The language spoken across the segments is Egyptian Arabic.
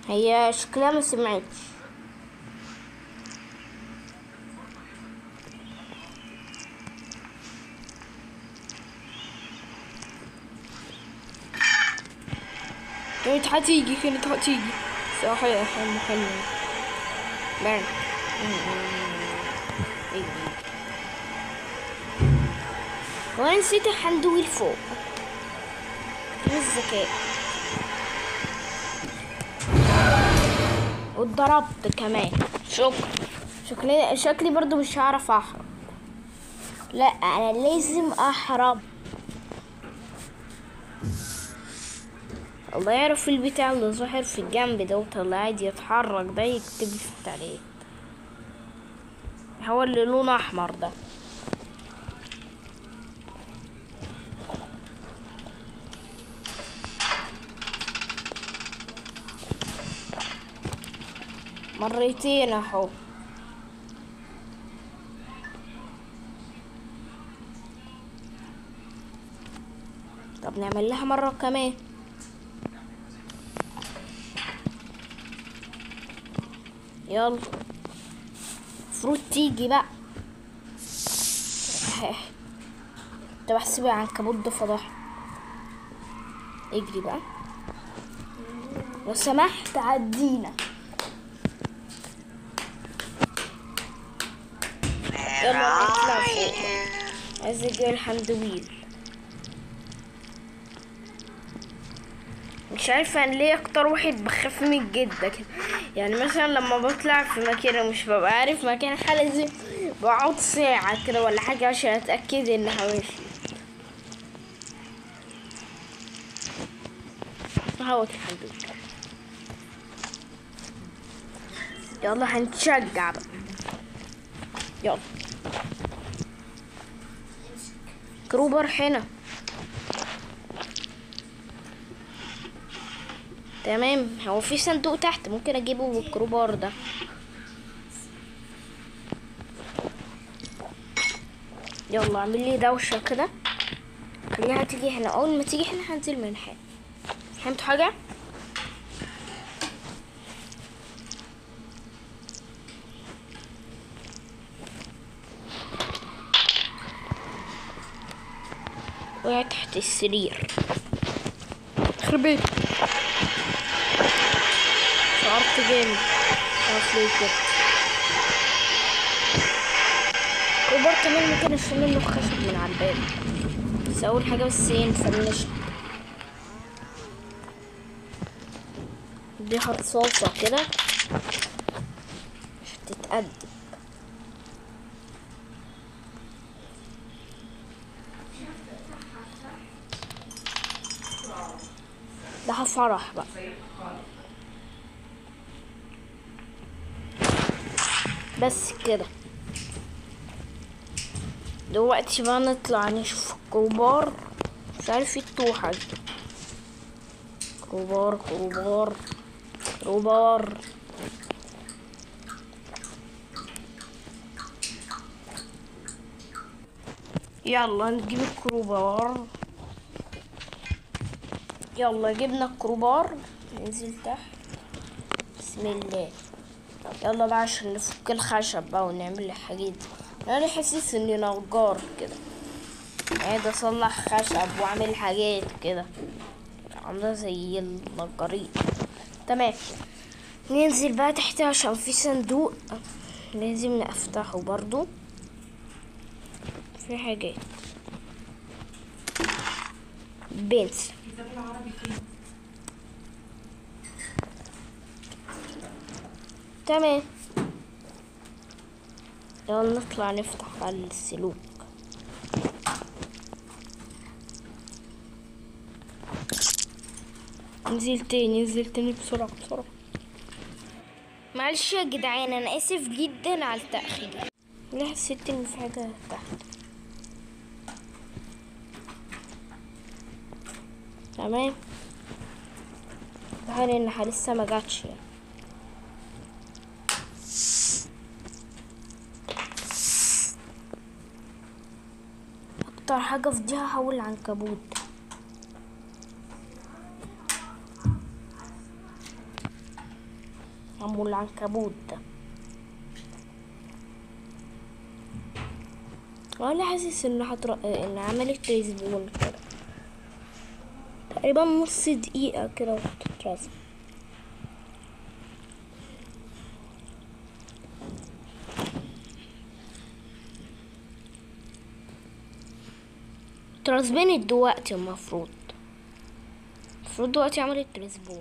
هي شكلها ما سمعتش كانت هتيجي كانت هتيجي صح يا حلو حلو بان وانا نسيت الحندوي فوق الذكاء واتضربت كمان شكرا شكلي شكلي برضو مش هعرف احرب لا انا لازم احرب الله يعرف البتاع اللي ظاهر في الجنب ده اللي قاعد يتحرك ده يكتب لي في التعليق هو اللي لونه احمر ده مرتين اهو طب نعمل لها مرة كمان يلا المفروض تيجي بقى كنت بحسب العنكبوت ده فضح اجري بقى لو سمحت عدينا يلا نطلع فوق عايز اجيب الحندويل مش عارفة انا ليه اكتر واحد بخاف من الجدة كده يعني مثلا لما بطلع في مكان ومش ببقى عارف مكان حلزي بقعد ساعة كده ولا حاجة عشان اتأكد انها ماشية هوت الحندويل يلا هنتشجع بقى يلا كروبر هنا تمام هو في صندوق تحت ممكن اجيبه بالكروبار ده يلا اعمل لي دوشه كده خليها تيجي هنا اول ما تيجي هنا هنزل من هنا فهمتوا حاجه وقع تحت السرير يخرب بيت شعرت جامد معرفش ليه كده كوبر كمان ممكن اشيل منه خشب من على الباب بس اول حاجه بس ايه نفنش اديها رصاصه كده عشان تتأدب ده فرح بقى بس كده دلوقتي بقى نطلع نشوف الكروبار مش عارف ايه الطوحة دي كروبار كروبار كروبار يلا نجيب الكروبار يلا جبنا الكروبار ننزل تحت بسم الله يلا بقى عشان نفك الخشب بقى ونعمل الحاجات دي انا حاسس اني نجار كده قاعد اصلح خشب واعمل حاجات كده عامله زي النجارين تمام ننزل بقى تحت عشان في صندوق لازم نفتحه برضو في حاجات بنسل تمام يلا نطلع نفتح بقى السلوك نزل تاني نزل تاني بسرعة بسرعة معلش يا جدعان انا اسف جدا على التأخير لا حسيت ان في حاجة تحت تمام ظهر انها لسه ما جاتش يعني اكتر حاجة فضيحة هو العنكبوت عمو العنكبوت ده ولا حاسس انه هتر... ان عملت ريزبون كده تقريبا نص دقيقة كده وتترسم ترسبنت دلوقتي المفروض المفروض دلوقتي عملت ريزبون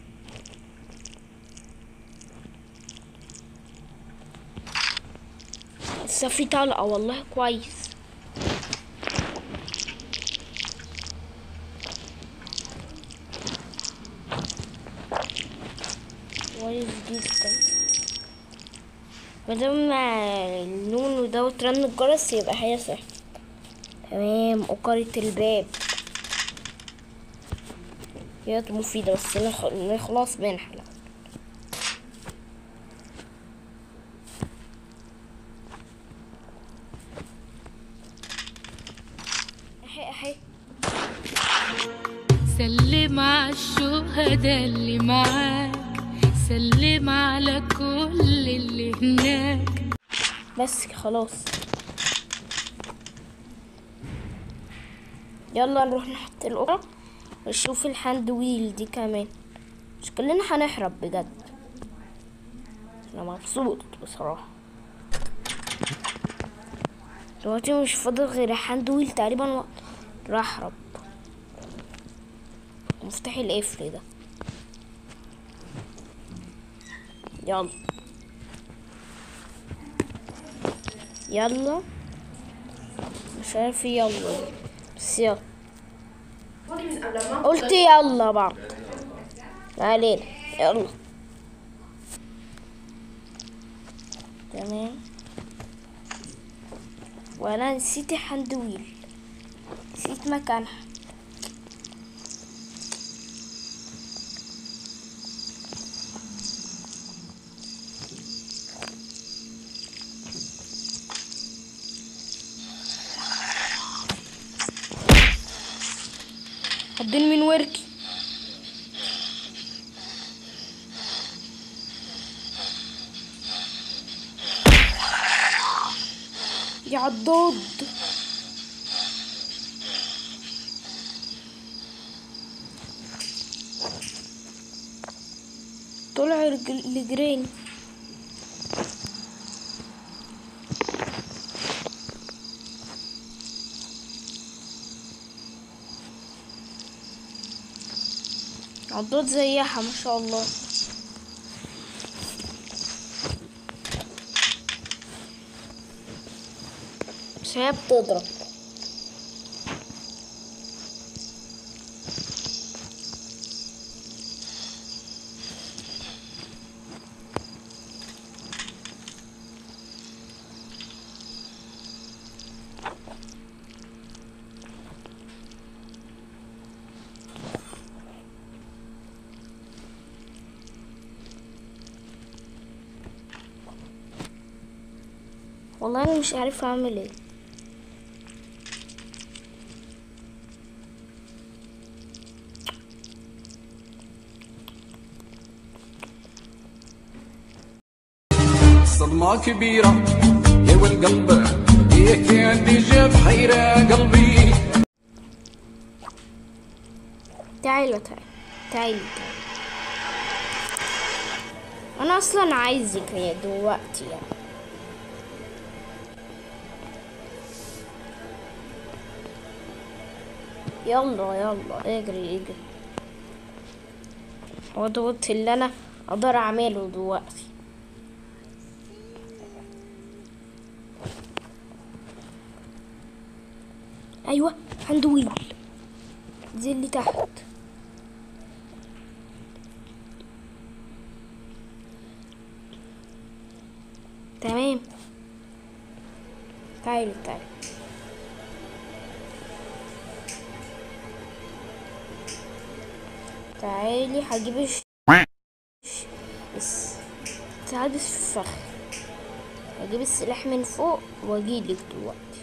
لسه في طلقة والله كويس كويس جدا مادام النونو دوت رن الجرس يبقى هيصح تمام أقرت الباب هي مفيدة بس نخ- نخلص منها الأول. أحي أحي سلم على الشهداء اللي معاك سلم على كل اللي هناك بس خلاص يلا نروح نحط الأخرى ونشوف الهاند ويل دي كمان مش كلنا هنهرب بجد انا مبسوط بصراحة دلوقتي مش فاضل غير الهاند ويل تقريبا و- راح اهرب مفتاح القفل ده يلا يلا مش عارف إيه يلا دي. بس يلا قلت يلا بقى ما علينا يلا تمام وانا نسيت الحندويل نسيت مكانها حاطين من وركي يا عضاد طلع الج- الجرين عضاد زيها ما شاء الله بس هي بتضرب والله انا مش عارف اعمل ايه صدمة كبيرة يا والقلب يا كان جاب حيرة قلبي تعالوا تعالوا تعالوا تعالوا انا اصلا عايزك يا دلوقتي يعني يلا يلا اجري اجري هو دوت اللي انا اقدر اعمله دلوقتي ايوه هندويل دي اللي تحت تمام تعالي تعالي تعالي هجيب الش... بس تعالي في الفخ هجيب السلاح من فوق واجيلك دلوقتي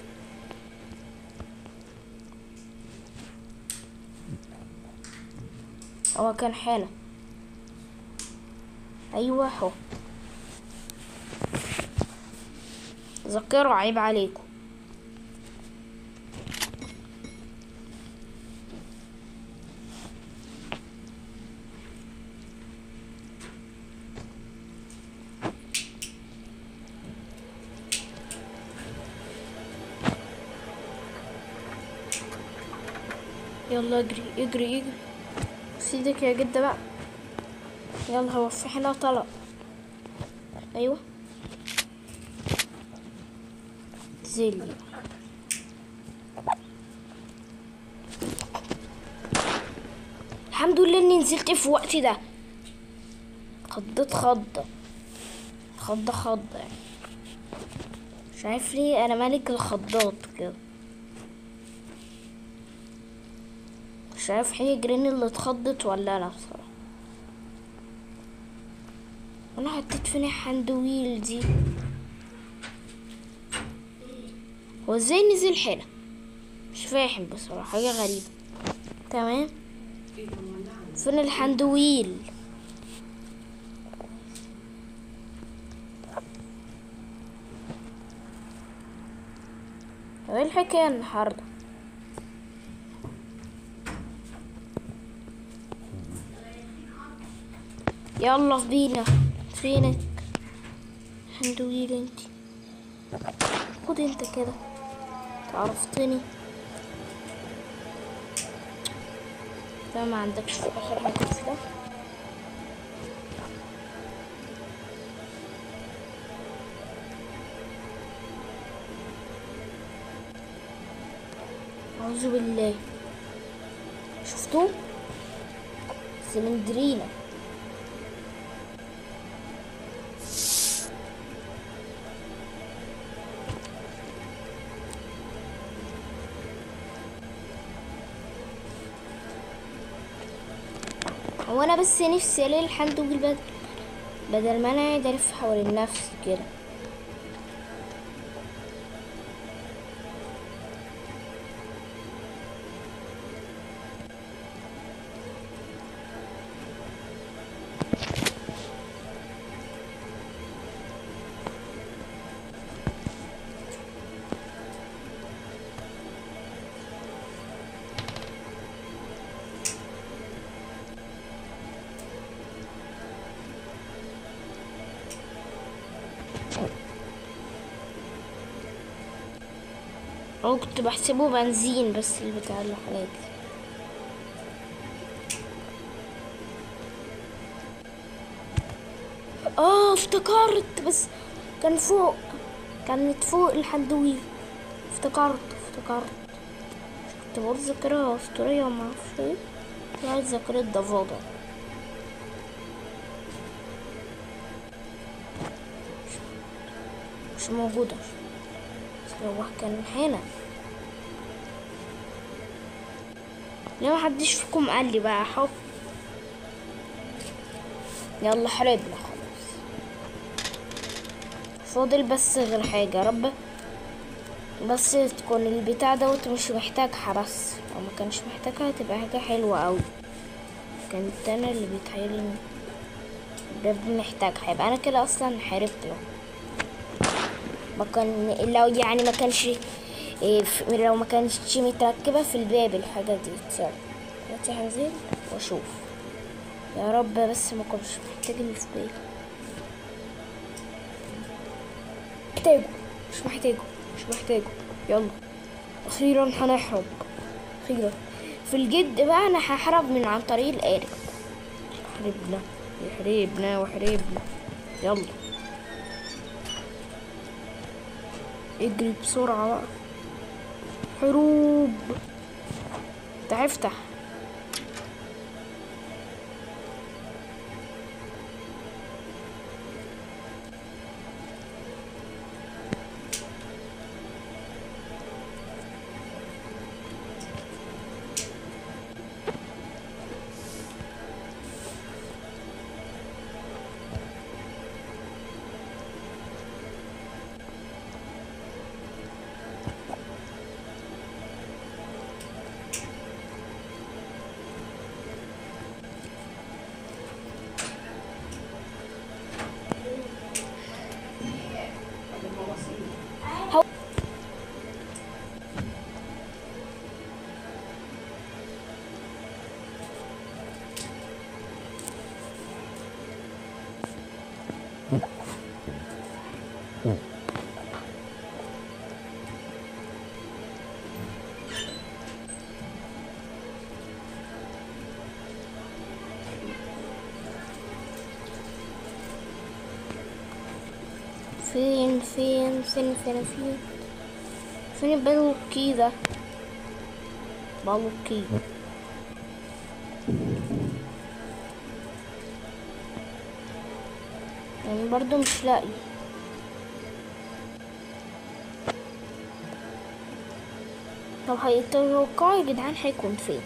هو كان حالا ايوه اهو ذكروا عيب عليكم يلا اجري اجري اجري سيدك يا جدة بقى يلا هو في هنا طلب ايوه زلي الحمد لله اني نزلت في وقت ده خضت خضة خضة خضة يعني مش عارف ليه انا ملك الخضات كده مش عارف هي جرين اللي اتخضت ولا انا بصراحة انا حطيت فين الحندويل دي هو ازاي نزل هنا مش فاهم بصراحة حاجة غريبة تمام فين الحندويل ايه الحكاية النهاردة يلا بينا فينك هندويل انت خد انت كده تعرفتني ده ما عندكش في اخر حاجة في ده أعوذ بالله شفتوه سلندرينا هو انا بس نفسي الاقي الحندوق بدل بدل ما انا قاعد الف حوالين نفسي كده هو كنت بحسبه بنزين بس اللي بتاع الحاجات دي اه افتكرت بس كان فوق كانت فوق الحندويل افتكرت افتكرت كنت بقول ذاكرة أسطورية وما اعرفش ايه طلعت ذاكرة ضفادع مش موجودة بس لو كان هنا ليه محدش فيكم قال لي بقى حب يلا حربنا خلاص فاضل بس غير حاجة يا رب بس تكون البتاع دوت مش محتاج حرس لو ما كانش محتاجها هتبقى حاجة حلوة أوي كانت أنا اللي بيتهيألي إن ده محتاجها يبقى أنا كده أصلا حاربت له ما كان لو يعني ما كانش إيه ف- لو ما كانتش متركبة في الباب الحاجة دي تصير دلوقتي هنزل واشوف يا رب بس ما كنتش محتاج اللي في بالي محتاجه مش محتاجه مش محتاجه يلا اخيرا هنحرب اخيرا في الجد بقى انا هحرب من عن طريق القارب يحربنا يحربنا وحربنا يلا اجري بسرعة بقى حروب تعال افتح فين فين فين فين فين فين البلوكي ده بلوكي يعني برضو مش لاقي طب هيتوقعوا يا جدعان هيكون فين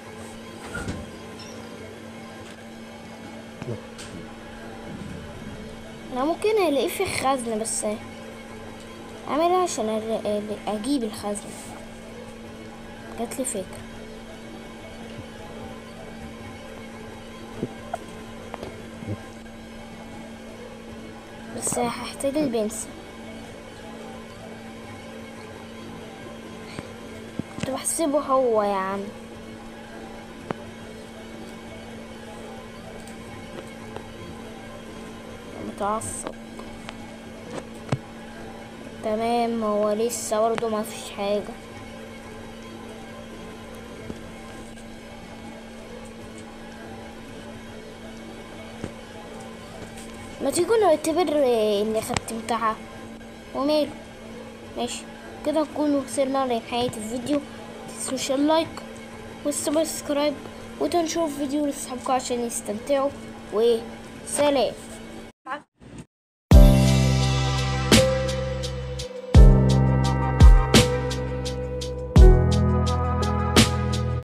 انا ممكن الاقيه في الخزنة بس اعملها عشان أر- أر- اجيب الخزنة جات لي فكرة بس هحتاج البنسة كنت بحسبه هو يا عم متعصب تمام هو لسه برضه ما فيش حاجة ما تيجوا نعتبر اني ختمتها وماله ماشي كده نكون وصلنا لنهاية الفيديو متنسوش اللايك والسبسكرايب وتنشروا الفيديو لاصحابكم عشان يستمتعوا وسلام